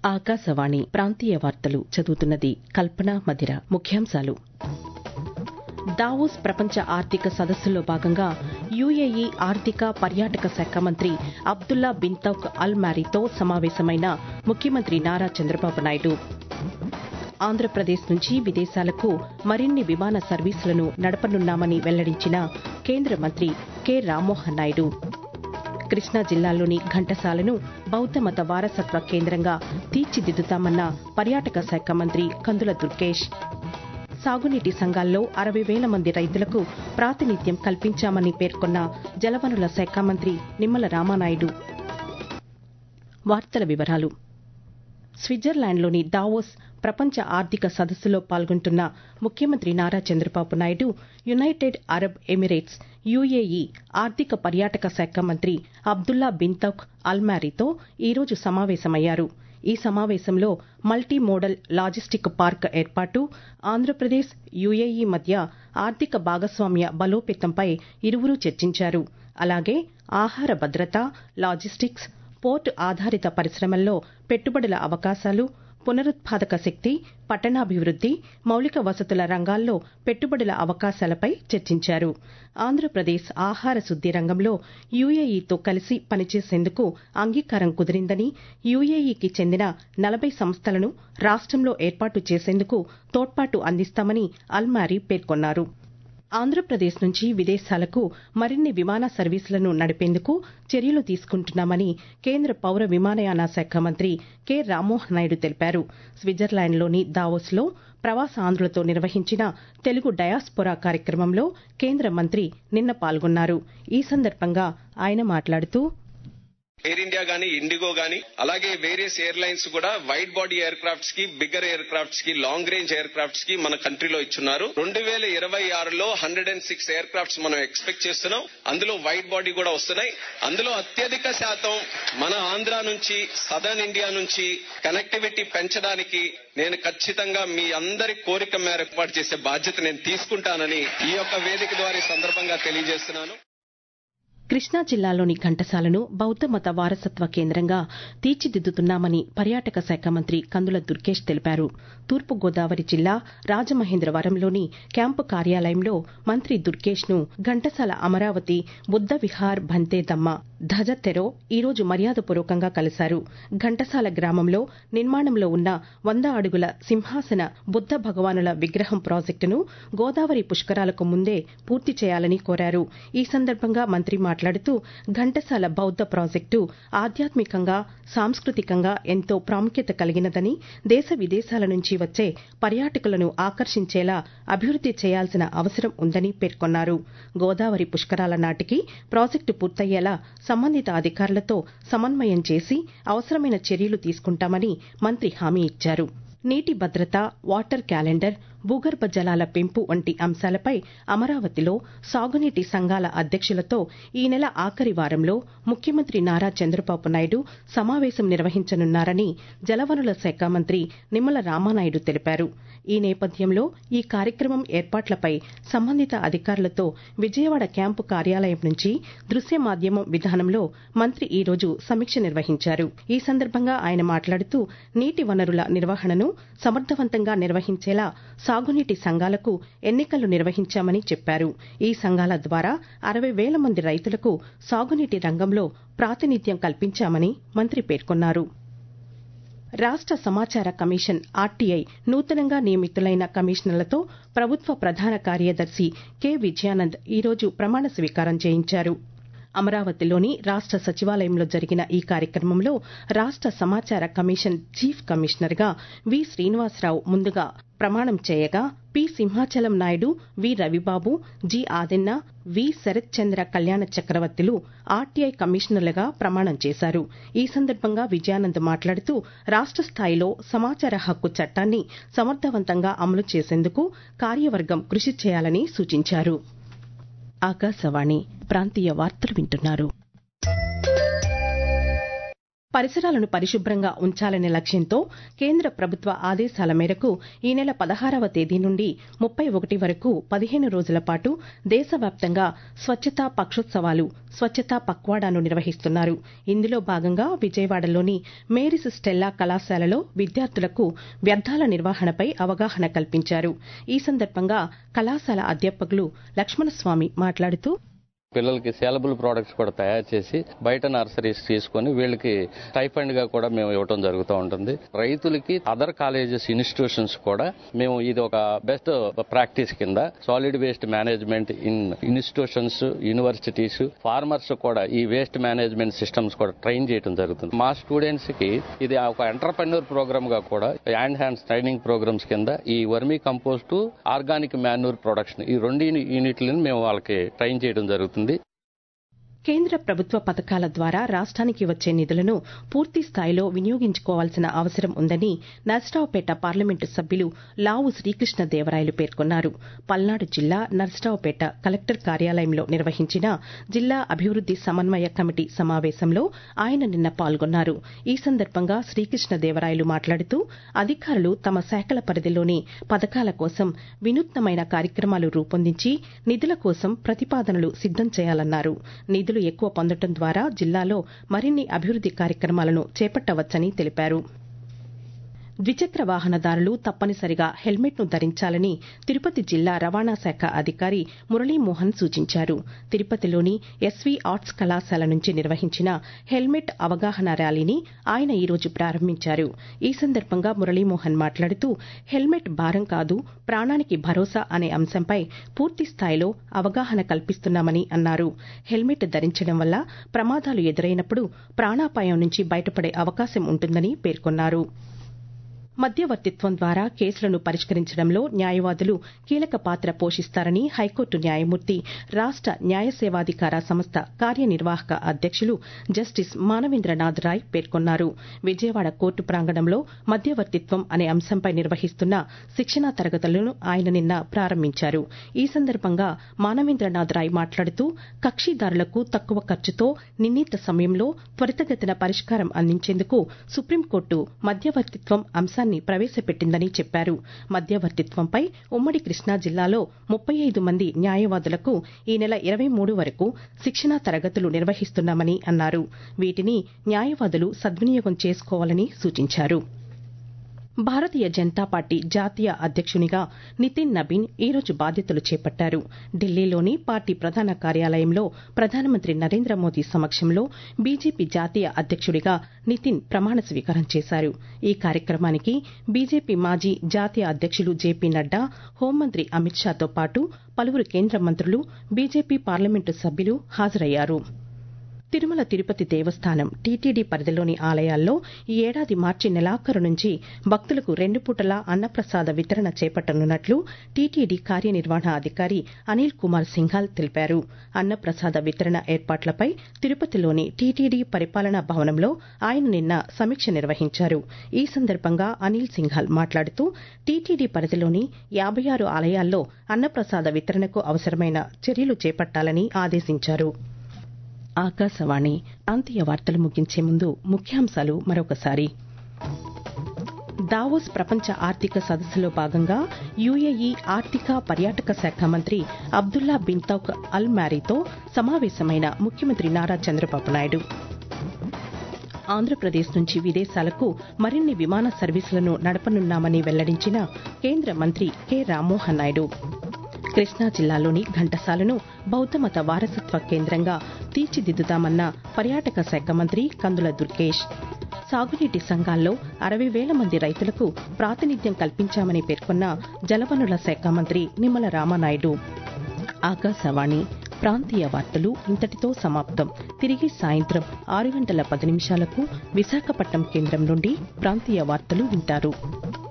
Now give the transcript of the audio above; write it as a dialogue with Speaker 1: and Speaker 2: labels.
Speaker 1: ఆకాశవాణి ప్రాంతీయ వార్తలు చదువుతున్నది కల్పన మధిర ముఖ్యాంశాలు దావోస్ ప్రపంచ ఆర్థిక సదస్సులో భాగంగా యుఏఈ ఆర్థిక పర్యాటక శాఖ మంత్రి అబ్దుల్లా బిన్ తౌక్ అల్ మ్యారీతో సమావేశమైన ముఖ్యమంత్రి నారా చంద్రబాబు నాయుడు ఆంధ్రప్రదేశ్ నుంచి విదేశాలకు మరిన్ని విమాన సర్వీసులను నడపనున్నామని వెల్లడించిన కేంద్ర మంత్రి కె రామ్మోహన్ నాయుడు కృష్ణా జిల్లాలోని ఘంటసాలను బౌద్ధ మత వారసత్వ కేంద్రంగా తీర్చిదిద్దుతామన్న పర్యాటక శాఖ మంత్రి కందుల దుర్గేష్ సాగునీటి సంఘాల్లో అరవై వేల మంది రైతులకు ప్రాతినిధ్యం కల్పించామని పేర్కొన్న జలవనుల శాఖ మంత్రి నిమ్మల రామానాయుడు వార్తల వివరాలు స్విట్జర్లాండ్లోని దావోస్ ప్రపంచ ఆర్థిక సదస్సులో పాల్గొంటున్న ముఖ్యమంత్రి Nara Chandrababu Naidu United Arab Emirates UAE ఆర్థిక పర్యాటక శాఖ మంత్రి అబ్దుల్లా బిన్ తౌక్ అల్మారీతో ఈరోజు సమావేశమయ్యారు ఈ సమావేశంలో మల్టీ మోడల్ లాజిస్టిక్ పార్క్ ఏర్పాటు ఆంధ్రప్రదేశ్ యుఏఈ మధ్య ఆర్థిక భాగస్వామ్య బలోపేతంపై ఇరువురూ చర్చించారు అలాగే ఆహార భద్రత లాజిస్టిక్స్ పోర్టు ఆధారిత పరిశ్రమల్లో పెట్టుబడుల అవకాశాలు పునరుత్పాదక శక్తి పట్టణాభివృద్ది మౌలిక వసతుల రంగాల్లో పెట్టుబడుల అవకాశాలపై చర్చించారు ఆంధ్రప్రదేశ్ ఆహార శుద్ది రంగంలో యుఏఈతో కలిసి పనిచేసేందుకు అంగీకారం కుదిరిందని యుఏఈకి చెందిన నలభై సంస్థలను రాష్టంలో ఏర్పాటు చేసేందుకు తోడ్పాటు అందిస్తామని అల్మారీ పేర్కొన్నారు ఆంధ్రప్రదేశ్ నుంచి విదేశాలకు మరిన్ని విమాన సర్వీసులను నడిపేందుకు చర్యలు తీసుకుంటున్నామని కేంద్ర పౌర విమానయాన శాఖ మంత్రి కె రామ్మోహన్ నాయుడు తెలిపారు స్విట్జర్లాండ్లోని దావోస్లో ప్రవాసాంధ్రులతో నిర్వహించిన తెలుగు డయాస్పొరా కార్యక్రమంలో కేంద్ర మంత్రి నిన్న పాల్గొన్నారు ఈ సందర్భంగా ఆయన మాట్లాడుతూ
Speaker 2: ఎయిర్ ఇండియా గానీ ఇండిగో గానీ అలాగే వేరియస్ ఎయిర్లైన్స్ కూడా వైడ్ బాడీ ఎయిర్ క్రాఫ్ట్స్ కి బిగ్గర్ ఎయిర్ క్రాఫ్ట్స్ కి లాంగ్ రేంజ్ ఎయిర్ క్రాఫ్ట్స్ కి మన కంట్రీలో ఇచ్చున్నారు రెండు వేల ఇరవై ఆరులో hundred and six aircrafts మనం ఎక్స్పెక్ట్ చేస్తున్నాం అందులో వైడ్ బాడీ కూడా వస్తున్నాయి అందులో అత్యధిక శాతం మన ఆంధ్ర నుంచి సదర్న్ ఇండియా నుంచి కనెక్టివిటీ పెంచడానికి నేను ఖచ్చితంగా మీ అందరి కోరిక మేర ఏర్పాటు చేసే బాధ్యత నేను తీసుకుంటానని ఈ యొక్క వేదిక ద్వారా ఈ సందర్భంగా తెలియజేస్తున్నాను
Speaker 1: కృష్ణా జిల్లాలోని ఘంటసాలను బౌద్ధ మత వారసత్వ కేంద్రంగా తీర్చిదిద్దుతున్నామని పర్యాటక శాఖ మంత్రి కందుల దుర్గేష్ తెలిపారు తూర్పు గోదావరి జిల్లా రాజమహేంద్రవరంలోని క్యాంపు కార్యాలయంలో మంత్రి దుర్గేష్ ను ఘంటసాల అమరావతి బుద్ధ విహార్ భంతేదమ్మ ధజ తెరో ఈరోజు మర్యాదపూర్వకంగా కలిశారు ఘంటసాల గ్రామంలో నిర్మాణంలో ఉన్న వంద అడుగుల సింహాసన బుద్ధ భగవానుల విగ్రహం ప్రాజెక్టును గోదావరి పుష్కరాలకు ముందే పూర్తి చేయాలని కోరారు ఈ సందర్భంగా మంత్రి మాట్లాడుతూ ఘంటసాల బౌద్ధ ప్రాజెక్టు ఆధ్యాత్మికంగా సాంస్కృతికంగా ఎంతో ప్రాముఖ్యత కలిగినదని దేశ విదేశాల నుంచి వచ్చే పర్యాటకులను ఆకర్షించేలా అభివృద్ది చేయాల్సిన అవసరం ఉందని పేర్కొన్నారు గోదావరి పుష్కరాల నాటికి ప్రాజెక్టు పూర్తయ్యేలా సంబంధిత అధికారులతో సమన్వయం చేసి అవసరమైన చర్యలు తీసుకుంటామని మంత్రి హామీ ఇచ్చారు నీటి భద్రత వాటర్ క్యాలెండర్ భూగర్భ జలాల పెంపు వంటి అంశాలపై అమరావతిలో సాగునీటి సంఘాల అధ్యక్షులతో ఈ నెల ఆఖరి వారంలో ముఖ్యమంత్రి నారా చంద్రబాబు నాయుడు సమావేశం నిర్వహించనున్నారని జలవనుల శాఖ మంత్రి నిమ్మల రామానాయుడు తెలిపారు ఈ నేపథ్యంలో ఈ కార్యక్రమం ఏర్పాట్లపై సంబంధిత అధికారులతో విజయవాడ క్యాంపు కార్యాలయం నుంచి దృశ్య మాధ్యమం విధానంలో మంత్రి ఈ రోజు సమీక్ష నిర్వహించారు ఈ సందర్భంగా ఆయన మాట్లాడుతూ నీటి వనరుల నిర్వహణను సమర్థవంతంగా నిర్వహించేలా సాగునీటి సంఘాలకు ఎన్నికలు నిర్వహించామని చెప్పారు ఈ సంఘాల ద్వారా అరవై వేల మంది రైతులకు సాగునీటి రంగంలో ప్రాతినిధ్యం కల్పించామని మంత్రి పేర్కొన్నారు రాష్ట సమాచార కమిషన్ ఆర్టీఐ నూతనంగా నియమితులైన కమిషనర్లతో ప్రభుత్వ ప్రధాన కార్యదర్శి కె విజయానంద్ ఈరోజు ప్రమాణ స్వీకారం చేయించారు అమరావతిలోని రాష్ట సచివాలయంలో జరిగిన ఈ కార్యక్రమంలో రాష్ట సమాచార కమిషన్ చీఫ్ కమిషనర్ గా వి శ్రీనివాసరావు ముందుగా ప్రమాణం చేయగా P Simhachalam Naidu V Ravibabu G Adinna V Sarath Chandra Kalyana Chakravarthulu RTI కమిషనర్లుగా ప్రమాణం చేశారు ఈ సందర్భంగా విజయానంద్ మాట్లాడుతూ రాష్ట స్థాయిలో సమాచార హక్కు చట్టాన్ని సమర్థవంతంగా అమలు చేసేందుకు కార్యవర్గం కృషి చేయాలని సూచించారు ఆకాశవాణి ప్రాంతీయ వార్తలు వింటున్నారు పరిసరాలను పరిశుభ్రంగా ఉంచాలనే లక్ష్యంతో కేంద్ర ప్రభుత్వ ఆదేశాల మేరకు ఈ నెల పదహారవ తేదీ నుండి ముప్పై ఒకటి వరకు పదిహేను రోజుల పాటు దేశవ్యాప్తంగా స్వచ్ఛతా పక్షోత్సవాలు స్వచ్ఛతా పక్వాడాను నిర్వహిస్తున్నారు ఇందులో భాగంగా విజయవాడలోని మేరీస్ స్టెల్లా కళాశాలలో విద్యార్థులకు వ్యర్థాల నిర్వహణపై అవగాహన కల్పించారు ఈ సందర్భంగా కళాశాల అధ్యాపకులు లక్ష్మణస్వామి మాట్లాడుతూ
Speaker 3: పిల్లలకి సేలబుల్ ప్రోడక్ట్స్ కూడా తయారు చేసి బయట నర్సరీస్ తీసుకొని వీళ్ళకి స్టైఫండ్ గా కూడా మేము ఇవ్వడం జరుగుతూ ఉంటుంది రైతులకి అదర్ కాలేజెస్ ఇన్స్టిట్యూషన్స్ కూడా మేము ఇది ఒక బెస్ట్ ప్రాక్టీస్ కింద solid waste management in institutions universities farmers కూడా ఈ వేస్ట్ మేనేజ్మెంట్ సిస్టమ్స్ కూడా ట్రైన్ చేయడం జరుగుతుంది మా స్టూడెంట్స్ కి ఇది ఒక ఎంటర్ప్రెన్యూర్ ప్రోగ్రామ్ గా కూడా హ్యాండ్ హ్యాండ్స్ ట్రైనింగ్ ప్రోగ్రామ్స్ కింద ఈ vermicompost organic manure production ఈ రెండు యూనిట్లను మేము వాళ్ళకి ట్రైన్ చేయడం జరుగుతుంది
Speaker 1: కేంద్ర ప్రభుత్వ పథకాల ద్వారా రాష్ట్రానికి వచ్చే నిధులను పూర్తి స్థాయిలో వినియోగించుకోవాల్సిన అవసరం ఉందని నర్సరావుపేట పార్లమెంటు సభ్యులు లావు శ్రీకృష్ణదేవరాయలు పేర్కొన్నారు పల్నాడు జిల్లా నర్సరావుపేట కలెక్టర్ కార్యాలయంలో నిర్వహించిన జిల్లా అభివృద్ది సమన్వయ కమిటీ సమావేశంలో ఆయన నిన్న పాల్గొన్నారు ఈ సందర్భంగా శ్రీకృష్ణదేవరాయలు మాట్లాడుతూ అధికారులు తమ శాఖల పరిధిలోని పథకాల కోసం వినూత్నమైన కార్యక్రమాలు రూపొందించి నిధుల కోసం ప్రతిపాదనలు సిద్దం చేయాలన్నారు నిధులు ఎక్కువ పొందడం ద్వారా జిల్లాలో మరిన్ని అభివృద్ది కార్యక్రమాలను చేపట్టవచ్చని తెలిపారు ద్విచక్ర వాహనదారులు తప్పనిసరిగా హెల్మెట్ను ధరించాలని తిరుపతి జిల్లా రవాణా శాఖ అధికారి మురళీమోహన్ సూచించారు తిరుపతిలోని ఎస్వీ ఆర్ట్స్ కళాశాల నుంచి నిర్వహించిన హెల్మెట్ అవగాహన ర్యాలీని ఆయన ఈరోజు ప్రారంభించారు ఈ సందర్భంగా మురళీమోహన్ మాట్లాడుతూ హెల్మెట్ భారం కాదు ప్రాణానికి భరోసా అనే అంశంపై పూర్తి స్థాయిలో అవగాహన కల్పిస్తున్నామని అన్నారు హెల్మెట్ ధరించడం వల్ల ప్రమాదాలు ఎదురైనప్పుడు ప్రాణాపాయం నుంచి బయటపడే అవకాశం ఉంటుందని పేర్కొన్నారు మధ్యవర్తిత్వం ద్వారా కేసులను పరిష్కరించడంలో న్యాయవాదులు కీలక పాత్ర పోషిస్తారని హైకోర్టు న్యాయమూర్తి రాష్ట న్యాయ సేవాధికార సంస్థ కార్యనిర్వాహక అధ్యక్షులు జస్టిస్ మానవేంద్రనాథ్ రాయ్ పేర్కొన్నారు విజయవాడ కోర్టు ప్రాంగణంలో మధ్యవర్తిత్వం అనే అంశంపై నిర్వహిస్తున్న శిక్షణా తరగతులను ఆయన నిన్న ప్రారంభించారు ఈ సందర్భంగా మానవేంద్రనాథ్ రాయ్ మాట్లాడుతూ కక్షిదారులకు తక్కువ ఖర్చుతో నిర్ణీత సమయంలో త్వరితగతిన పరిష్కారం అందించేందుకు సుప్రీంకోర్టు మధ్యవర్తిత్వం అంశాన్ని ప్రవేశపెట్టిందని చెప్పారు మధ్యవర్తిత్వంపై ఉమ్మడి కృష్ణా జిల్లాలో ముప్పై ఐదు మంది న్యాయవాదులకు ఈ నెల ఇరవై మూడు వరకు శిక్షణా తరగతులు నిర్వహిస్తున్నామని అన్నారు వీటిని న్యాయవాదులు సద్వినియోగం చేసుకోవాలని సూచించారు భారతీయ జనతా పార్టీ జాతీయ అధ్యక్షునిగా నితిన్ నబీన్ ఈరోజు బాధ్యతలు చేపట్టారు ఢిల్లీలోని పార్టీ ప్రధాన కార్యాలయంలో ప్రధానమంత్రి నరేంద్ర మోదీ సమక్షంలో బీజేపీ జాతీయ అధ్యక్షుడిగా నితిన్ ప్రమాణ స్వీకారం చేశారు ఈ కార్యక్రమానికి బీజేపీ మాజీ జాతీయ అధ్యక్షులు జేపీ నడ్డా హోంమంత్రి అమిత్ షాతో పాటు పలువురు కేంద్ర మంత్రులు బీజేపీ పార్లమెంటు సభ్యులు హాజరయ్యారు తిరుమల తిరుపతి దేవస్థానం టీటీడీ పరిధిలోని ఆలయాల్లో ఈ ఏడాది మార్చి నెలాఖరు నుంచి భక్తులకు రెండు పూటల అన్నప్రసాద వితరణ చేపట్టనున్నట్లు టీటీడీ కార్యనిర్వహణ అధికారి అనిల్ కుమార్ సింఘాల్ తెలిపారు అన్నప్రసాద వితరణ ఏర్పాట్లపై తిరుపతిలోని టీటీడీ పరిపాలనా భవనంలో ఆయన నిన్న సమీక్ష నిర్వహించారు ఈ సందర్భంగా అనిల్ సింఘాల్ మాట్లాడుతూ టీటీడీ పరిధిలోని యాభై ఆరు ఆలయాల్లో అన్నప్రసాద వితరణకు అవసరమైన చర్యలు చేపట్టాలని ఆదేశించారు ఆకాశవాణి ప్రాంతీయ వార్తలు ముగించే ముందు ముఖ్యాంశాలు మరొకసారి దావోస్ ప్రపంచ ఆర్థిక సదస్సులో భాగంగా యుఏఈ ఆర్థిక పర్యాటక శాఖ మంత్రి అబ్దుల్లా బిన్ తౌక్ అల్ మ్యారీతో సమావేశమైన ముఖ్యమంత్రి నారా చంద్రబాబు నాయుడు ఆంధ్రప్రదేశ్ నుంచి విదేశాలకు మరిన్ని విమాన సర్వీసులను నడపనున్నామని వెల్లడించిన కేంద్ర మంత్రి కె రామ్మోహన్ నాయుడు కృష్ణా జిల్లాలోని ఘంటసాలను బౌద్ధమత వారసత్వ కేంద్రంగా తీర్చిదిద్దుతామన్న పర్యాటక శాఖ మంత్రి కందుల దుర్గేష్ సాగునీటి సంఘాల్లో అరవై వేల మంది రైతులకు ప్రాతినిధ్యం కల్పించామని పేర్కొన్న జలవనుల శాఖ మంత్రి నిమ్మల రామానాయుడు ఆకాశవాణి ప్రాంతీయ వార్తలు ఇంతటితో సమాప్తం తిరిగి సాయంత్రం ఆరు గంటల పది నిమిషాలకు విశాఖపట్నం కేంద్రం నుండి ప్రాంతీయ వార్తలు వింటారు